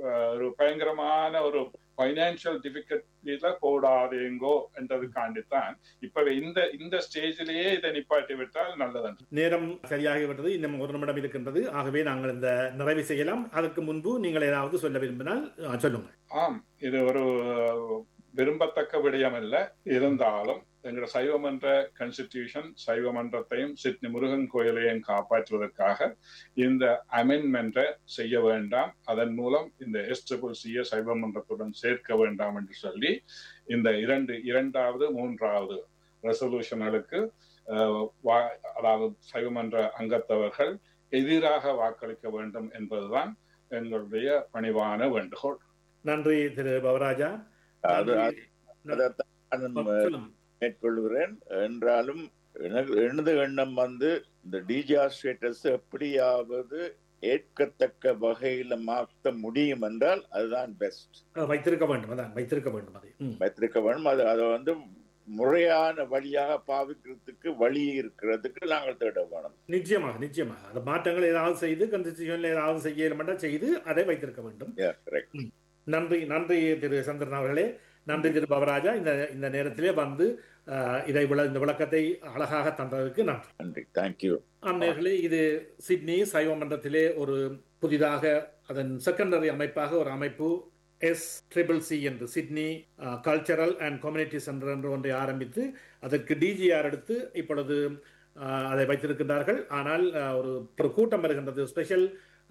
அஹ், ஒரு பயங்கரமான ஒரு பைனான்சியல் டிஃபிகல்ட்டில போடாதேங்கோ என்றதுக்காண்டித்தான் இப்ப இந்த இந்த ஸ்டேஜிலேயே இதை நிப்பாட்டி விட்டால் நல்லதன்று நேரம் சரியாகிவிட்டது இன்னும் ஒரு நிமிடம் இருக்கின்றது ஆகவே நாங்கள் இந்த நிறைவு செய்யலாம் அதற்கு முன்பு நீங்கள் ஏதாவது சொல்ல விரும்பினால் அஹ், சொல்லுங்கள் ஆம் இது ஒரு அஹ், விரும்பத்தக்க விடயம் அல்ல இருந்தாலும் எங்களோட சைவமன்ற கான்ஸ்டிடியூஷன் சைவமன்றத்தையும் சிட்னி முருகன் கோயிலையும் காப்பாற்றுவதற்காக இந்த அமெண்ட்மெண்ட்டை செய்ய வேண்டாம் அதன் மூலம் இந்த எஸ் ட்ரிபிள் சியை சைவமன்றத்துடன் சேர்க்க வேண்டாம் என்று சொல்லி இந்த இரண்டு இரண்டாவது மூன்றாவது ரெசல்யூஷன்களுக்கு அஹ், வா- அதாவது சைவமன்ற அங்கத்தவர்கள் எதிராக வாக்களிக்க வேண்டும் என்பதுதான் எங்களுடைய பணிவான வேண்டுகோள் நன்றி திரு பவராஜா அது நன்றி. அதைத்தான் நான் சொல்லுங்க மேற்கொள்கிறேன் என்றாலும் எனக்கு எனது எண்ணம் வந்து இந்த டிஜிஆர் ஸ்டேட்டஸ் எப்படியாவது ஏற்கத்தக்க வகையில மாற்ற முடியும் என்றால் அதுதான் பெஸ்ட் அஹ், வைத்திருக்க வேண்டும் அதான் வைத்திருக்க வேண்டும் அதை ம். வைத்திருக்க வேண்டும் அது அதை வந்து முறையான வழியாக பாவிக்கிறதுக்கு வழி இருக்கிறதுக்கு நாங்கள் தேட வேணும் நிச்சயமாக நிச்சயமாக அந்த மாற்றங்கள் ஏதாவது செய்து கன்ஸ்டிடியூஷன்ல ஏதாவது செய்ய இயலுமெண்டா செய்து அதை வைத்திருக்க வேண்டும் Yeah, correct. நன்றி நன்றி திரு சந்திரன் அவர்களே நன்றி திரு பவராஜா இந்த இந்த நேரத்திலே வந்து அஹ், இதை விள இந்த விளக்கத்தை அழகாக தந்ததற்கு நன்றி நன்றி தேங்க்யூ ஆம்நேர்களே இது சிட்னி சைவ மன்றத்திலே ஒரு புதிதாக அதன் செகண்டரி அமைப்பாக ஒரு அமைப்பு எஸ் ட்ரிபிள் சி என்று Sydney cultural and community centre என்று ஒன்றை ஆரம்பித்து அதற்கு டிஜிஆர் எடுத்து இப்பொழுது அஹ், அதை வைத்திருக்கின்றார்கள் ஆனால் அஹ், ஒரு ஒரு கூட்டம் வருகின்றது ஸ்பெஷல்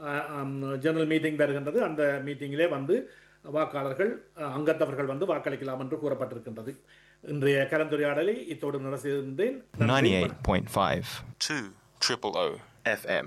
ஜெனரல் மீட்டிங் வருகின்றது அந்த மீட்டிங்கிலே வந்து வாக்காளர்கள் அஹ், அங்கத்தவர்கள் வந்து வாக்களிக்கலாம் என்று கூறப்பட்டிருக்கின்றது இன்றைய கலந்துரையாடலை இத்தோடு நடத்தியிருந்தேன் நன்றி. 98.5 2 triple O FM.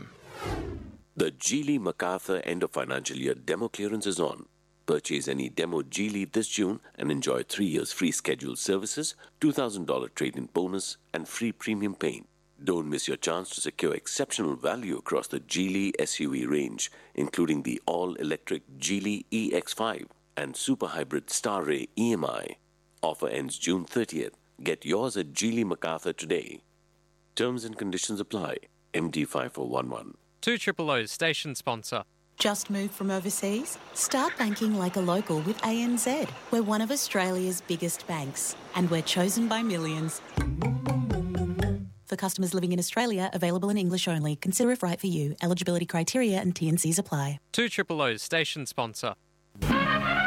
The Geely MacArthur end of financial year demo clearance is on. Purchase any demo Geely this June and enjoy three years free scheduled services, $2,000 trade in bonus, and free premium paint. Don't miss your chance to secure exceptional value across the Geely SUV range, including the all electric Geely EX5 and super hybrid Star Ray EMI. Offer ends June 30th. Get yours at Geely MacArthur today. Terms and conditions apply. MD5411. 2 Triple O's station sponsor. Just moved from overseas? Start banking like a local with ANZ. We're one of Australia's biggest banks, and we're chosen by millions. For customers living in Australia, available in English only. Consider if right for you. Eligibility criteria and T&Cs apply. 2 Triple O's station sponsor.